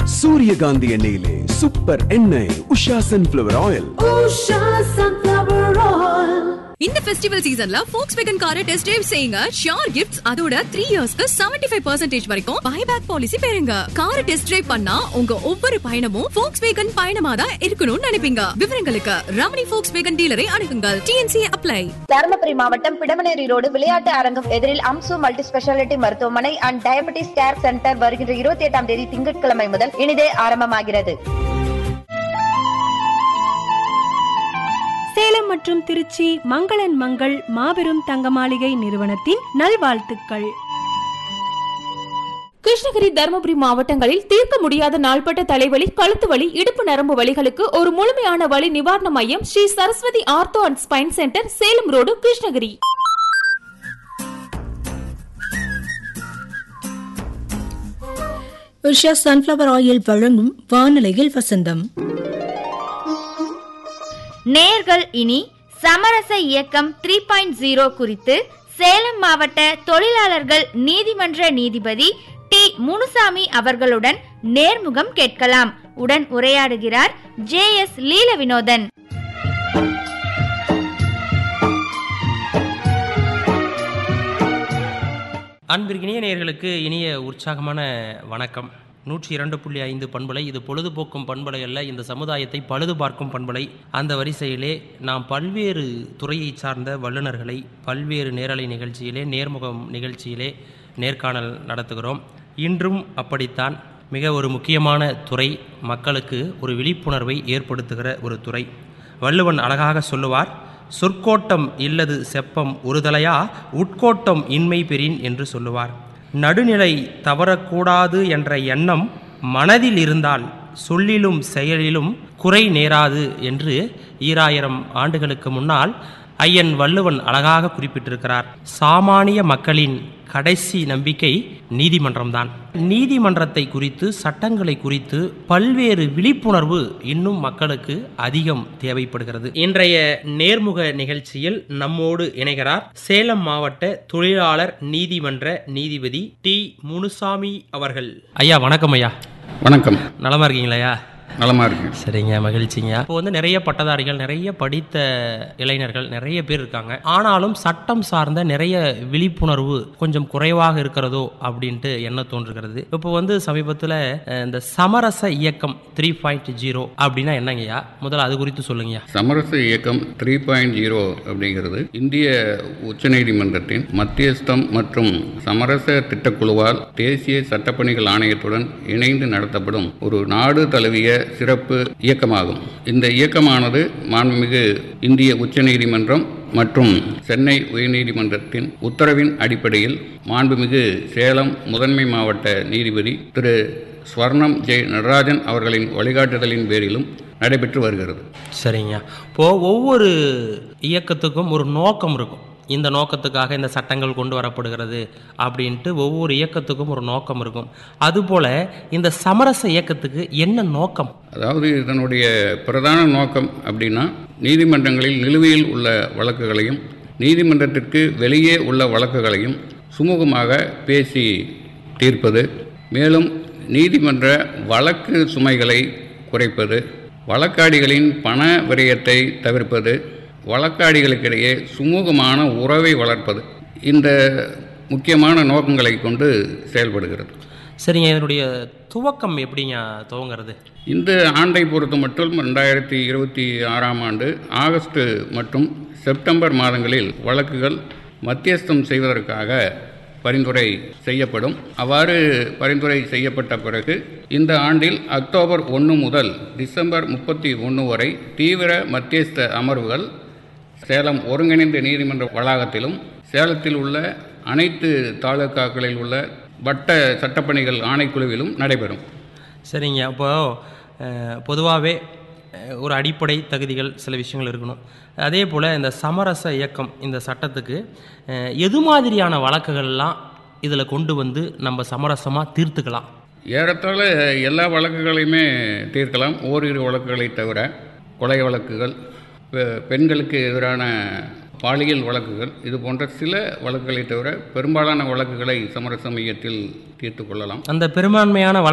சூரியகாந்தி எண்ணெயிலே சூப்பர் எண்ணெய் Usha sunflower oil Usha Sunflower Oil. இந்த ஃபெஸ்டிவல் சீசன்ல ஃபோக்ஸ் வேகன் காரை டெஸ்ட் டிரைவ் செய்யுங்க ஷியோர் கிஃப்ட்ஸ் அதோட த்ரீ இயர்ஸ்க்கு செவன்டி ஃபைவ் பர்சன்டேஜ் வரைக்கும் பைபேக் பாலிசி பெறுங்க காரை டெஸ்ட் டிரைவ் பண்ணா உங்க ஒவ்வொரு பயணமும் ஃபோக்ஸ் வேகன் பயணமா தான் இருக்கணும்னு நினைப்பீங்க விவரங்களுக்கு ரமணி ஃபோக்ஸ் வேகன் டீலரை அணுகுங்கள் டிஎன்சி அப்ளை தருமபுரி மாவட்டம் பிடமனேரி ரோடு விளையாட்டு அரங்கம் எதிரில் அம்சு மல்டி ஸ்பெஷாலிட்டி மருத்துவமனை அண்ட் டயபெட்டிஸ் கேர் சென்டர் வருகின்ற இருபத்தி எட்டாம் தேதி திங்கட்கிழமை முதல் இனிதே ஆரம்பமாகிறது சேலம் மற்றும் திருச்சி மங்களன் மங்கள் மாபெரும் தங்க மாளிகை நிறுவனத்தின் நல்வாழ்த்துக்கள் கிருஷ்ணகிரி தருமபுரி மாவட்டங்களில் தீர்க்க முடியாத நாள்பட்ட தலைவலி கழுத்து வலி இடுப்பு நரம்பு வலிகளுக்கு ஒரு முழுமையான வலி நிவாரண மையம் Shri Saraswathi ortho and spine centre Salem road Krishnagiri Usha sunflower oil வழங்கும் வானிலையில் வசந்தம் நேர்கள் இனி சமரச இயக்கம் த்ரீ பாயிண்ட் ஜீரோ குறித்து சேலம் மாவட்ட தொழிலாளர்கள் நீதிமன்ற நீதிபதி டி முனுசாமி அவர்களுடன் நேர்முகம் கேட்கலாம் உடன் உரையாடுகிறார் ஜே எஸ் லீல வினோதன் அன்பிற்கினிய நேயர்களுக்கு இனிய உற்சாகமான வணக்கம் நூற்றி இரண்டு புள்ளி ஐந்து பண்பலை இது பொழுதுபோக்கும் பண்பலை அல்ல இந்த சமுதாயத்தை பழுது பார்க்கும் பண்பலை அந்த வரிசையிலே நாம் பல்வேறு துறையை சார்ந்த வல்லுநர்களை பல்வேறு நேரலை நிகழ்ச்சியிலே நேர்முகம் நிகழ்ச்சியிலே நேர்காணல் நடத்துகிறோம் இன்றும் அப்படித்தான் மிக ஒரு முக்கியமான துறை மக்களுக்கு ஒரு விழிப்புணர்வை ஏற்படுத்துகிற ஒரு துறை வள்ளுவன் அழகாக சொல்லுவார் சொற்கோட்டம் இல்லது செப்பம் ஒருதலையா உட்கோட்டம் இன்மை பெறின் என்று சொல்லுவார் நடுநிலை தவறக்கூடாது என்ற எண்ணம் மனதில் இருந்தால் சொல்லிலும் செயலிலும் குறை நேராது என்று ஈராயிரம் ஆண்டுகளுக்கு முன்னால் ஐயன் வள்ளுவன் அழகாக குறிப்பிட்டிருக்கிறார் சாமானிய மக்களின் கடைசி நம்பிக்கை நீதிமன்றம்தான் நீதிமன்றத்தை குறித்து சட்டங்களை குறித்து பல்வேறு விழிப்புணர்வு இன்னும் மக்களுக்கு அதிகம் தேவைப்படுகிறது இன்றைய நேர்முக நிகழ்ச்சியில் நம்மோடு இணைகிறார் சேலம் மாவட்ட தொழிலாளர் நீதிமன்ற நீதிபதி டி முனுசாமி அவர்கள் ஐயா வணக்கம் ஐயா வணக்கம் நலமா இருக்கீங்களா ஐயா நலமா இருக்கு சரிங்க மகிழ்ச்சிங்க இப்போ வந்து நிறைய பட்டதாரிகள் நிறைய படித்த இளைஞர்கள் நிறைய பேர் இருக்காங்க ஆனாலும் சட்டம் சார்ந்த நிறைய விழிப்புணர்வு கொஞ்சம் குறைவாக இருக்கிறதோ அப்படின்ட்டு என்ன தோன்றுகிறது இப்போ வந்து சமீபத்தில் இந்த சமரச இயக்கம் த்ரீ பாயிண்ட் ஜீரோ அப்படின்னா என்னங்கய்யா முதல்ல அது குறித்து சொல்லுங்கய்யா சமரச இயக்கம் த்ரீ பாயிண்ட் ஜீரோ அப்படிங்கிறது இந்திய உச்சநீதிமன்றத்தின் மத்தியஸ்தம் மற்றும் சமரச திட்டக்குழுவால் தேசிய சட்டப்பணிகள் ஆணையத்துடன் இணைந்து நடத்தப்படும் ஒரு நாடு தழுவிய சிறப்பு இயக்கமாகும் இந்த இயக்கமானது மாண்புமிகு இந்திய உச்சநீதிமன்றம் மற்றும் சென்னை உயர்நீதிமன்றத்தின் உத்தரவின் அடிப்படையில் மாண்புமிகு சேலம் முதன்மை மாவட்ட நீதிபதி திரு ஸ்வர்ணம் ஜெய் நடராஜன் அவர்களின் வழிகாட்டுதலின் பேரிலும் நடைபெற்று வருகிறது சரிங்க இப்போ ஒவ்வொரு இயக்கத்துக்கும் ஒரு நோக்கம் இருக்கும் இந்த நோக்கத்துக்காக இந்த சட்டங்கள் கொண்டு வரப்படுகிறது அப்படின்ட்டு ஒவ்வொரு இயக்கத்துக்கும் ஒரு நோக்கம் இருக்கும் அதுபோல் இந்த சமரச இயக்கத்துக்கு என்ன நோக்கம் அதாவது இதனுடைய பிரதான நோக்கம் அப்படின்னா நீதிமன்றங்களில் நிலுவையில் உள்ள வழக்குகளையும் நீதிமன்றத்திற்கு வெளியே உள்ள வழக்குகளையும் சுமூகமாக பேசி தீர்ப்பது மேலும் நீதிமன்ற வழக்கு சுமைகளை குறைப்பது வழக்காடிகளின் பண விரயத்தை தவிர்ப்பது வழக்காடிகளுக்கிடையே சுமூகமான உறவை வளர்ப்பது இந்த முக்கியமான நோக்கங்களை கொண்டு செயல்படுகிறது சரிங்க இதனுடைய துவக்கம் எப்படிங்க துவங்கிறது இந்த ஆண்டை பொறுத்த மட்டும் ரெண்டாயிரத்தி இருபத்தி ஆறாம் ஆண்டு ஆகஸ்ட் மற்றும் செப்டம்பர் மாதங்களில் வழக்குகள் மத்தியஸ்தம் செய்வதற்காக பரிந்துரை செய்யப்படும் அவ்வாறு பரிந்துரை செய்யப்பட்ட பிறகு இந்த ஆண்டில் அக்டோபர் ஒன்று முதல் டிசம்பர் முப்பத்தி ஒன்று வரை தீவிர மத்தியஸ்த அமர்வுகள் சேலம் ஒருங்கிணைந்த நீதிமன்ற வளாகத்திலும் சேலத்தில் உள்ள அனைத்து தாலுகாக்களில் உள்ள வட்ட சட்டப்பணிகள் ஆணைக்குழுவிலும் நடைபெறும் சரிங்க அப்போது பொதுவாகவே ஒரு அடிப்படை தகுதிகள் சில விஷயங்கள் இருக்கணும் அதே போல் இந்த சமரச இயக்கம் இந்த சட்டத்துக்கு அஹ், எது மாதிரியான வழக்குகள்லாம் இதில் கொண்டு வந்து நம்ம சமரசமாக தீர்த்துக்கலாம் ஏறத்தாழ எல்லா வழக்குகளையுமே தீர்க்கலாம் ஓரிரு வழக்குகளை தவிர கொலை வழக்குகள் பெ- பெண்களுக்கு எதிரான பாலியல் வழக்குகள் இது போன்ற சில வழக்குகளை தவிர பெரும்பாலான வழக்குகளை சமரச மையத்தில் தீர்த்து கொள்ளலாம் அந்த பெரும்பான்மையான